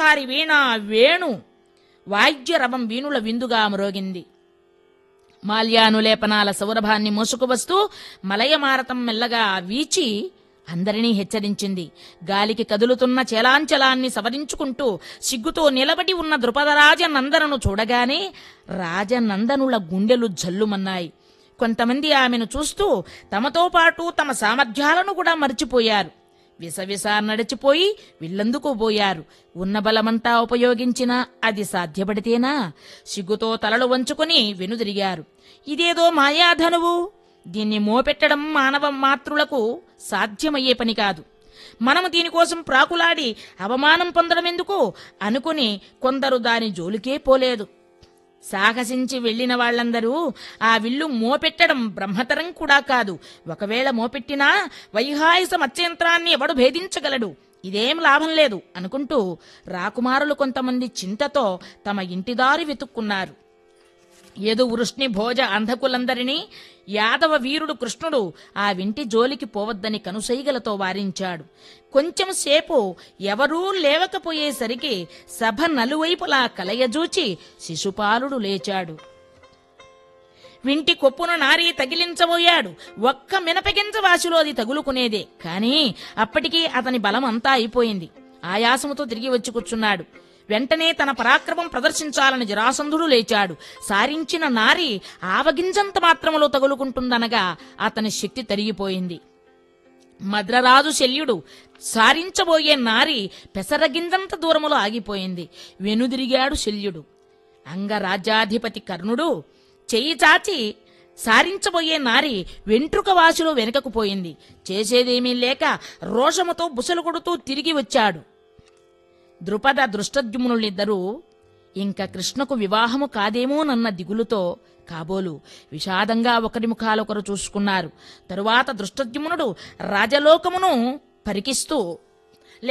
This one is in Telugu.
ఒక్కసారి వీణ వేణు వాయిద్య రవం వీణుల విందుగా మ్రోగింది మాల్యానులేపనాల సౌరభాన్ని మోసుకు వస్తూ మలయమారతం మెల్లగా వీచి అందరినీ హెచ్చరించింది గాలికి కదులుతున్న చలాంచలాన్ని సవరించుకుంటూ సిగ్గుతో నిలబడి ఉన్న ద్రుపదరాజ నందనను చూడగానే రాజనందనుల గుండెలు జల్లుమన్నాయి కొంతమంది ఆమెను చూస్తూ తమతో పాటు తమ సామర్థ్యాలను కూడా మర్చిపోయారు విసవిస నడిచిపోయి విల్లందుకు పోయారు ఉన్న బలమంతా ఉపయోగించినా అది సాధ్యపడితేనా సిగ్గుతో తలలు వంచుకుని వెనుదిరిగారు ఇదేదో మాయాధనువు దీన్ని మోపెట్టడం మానవ మాతృలకు సాధ్యమయ్యే పని కాదు మనము దీనికోసం ప్రాకులాడి అవమానం పొందడం ఎందుకు అనుకుని కొందరు దాని జోలికే పోలేదు సాహసించి వెళ్లిన వాళ్ళందరూ ఆ విల్లు మోపెట్టడం బ్రహ్మతరం కూడా కాదు ఒకవేళ మోపెట్టినా వైహాయస మత్స్యంత్రాన్ని ఎవడు భేదించగలడు ఇదేం లాభం లేదు అనుకుంటూ రాకుమారులు కొంతమంది చింతతో తమ ఇంటిదారి వెతుక్కున్నారు యదు వృష్ణి భోజ అంధకులందరినీ యాదవ వీరుడు కృష్ణుడు ఆ వింటి జోలికి పోవద్దని కనుసైగలతో వారించాడు కొంచెం సేపు ఎవరూ లేవకపోయేసరికి సభ నలువైపులా కలయజూచి శిశుపాలుడు లేచాడు వింటి కొప్పున నారీ తగిలించబోయాడు ఒక్క మినపగింజ వాసిలో అది తగులుకునేదే కాని అప్పటికీ అతని బలం అంతా అయిపోయింది ఆయాసముతో తిరిగి వచ్చి కూర్చున్నాడు వెంటనే తన పరాక్రమం ప్రదర్శించాలని జరాసంధుడు లేచాడు సారించిన నారి ఆవగింజంత మాత్రములో తగులుకుంటుందనగా అతని శక్తి తరిగిపోయింది మద్రరాజు శల్యుడు సారించబోయే నారి పెసరగింజంత దూరములో ఆగిపోయింది వెనుదిరిగాడు శల్యుడు అంగరాజ్యాధిపతి కర్ణుడు చెయ్యి చాచి సారించబోయే నారి వెంట్రుక వాసిలో వెనుకకు పోయింది చేసేదేమీ లేక రోషముతో బుసలు కొడుతూ తిరిగి వచ్చాడు ద్రుపద దృష్టద్యుమ్నులిద్దరూ ఇంక కృష్ణకు వివాహము కాదేమోనన్న దిగులుతో కాబోలు విషాదంగా ఒకరి ముఖాలొకరు చూసుకున్నారు తరువాత దృష్టద్యుమ్నుడు రాజలోకమును పరికిస్తూ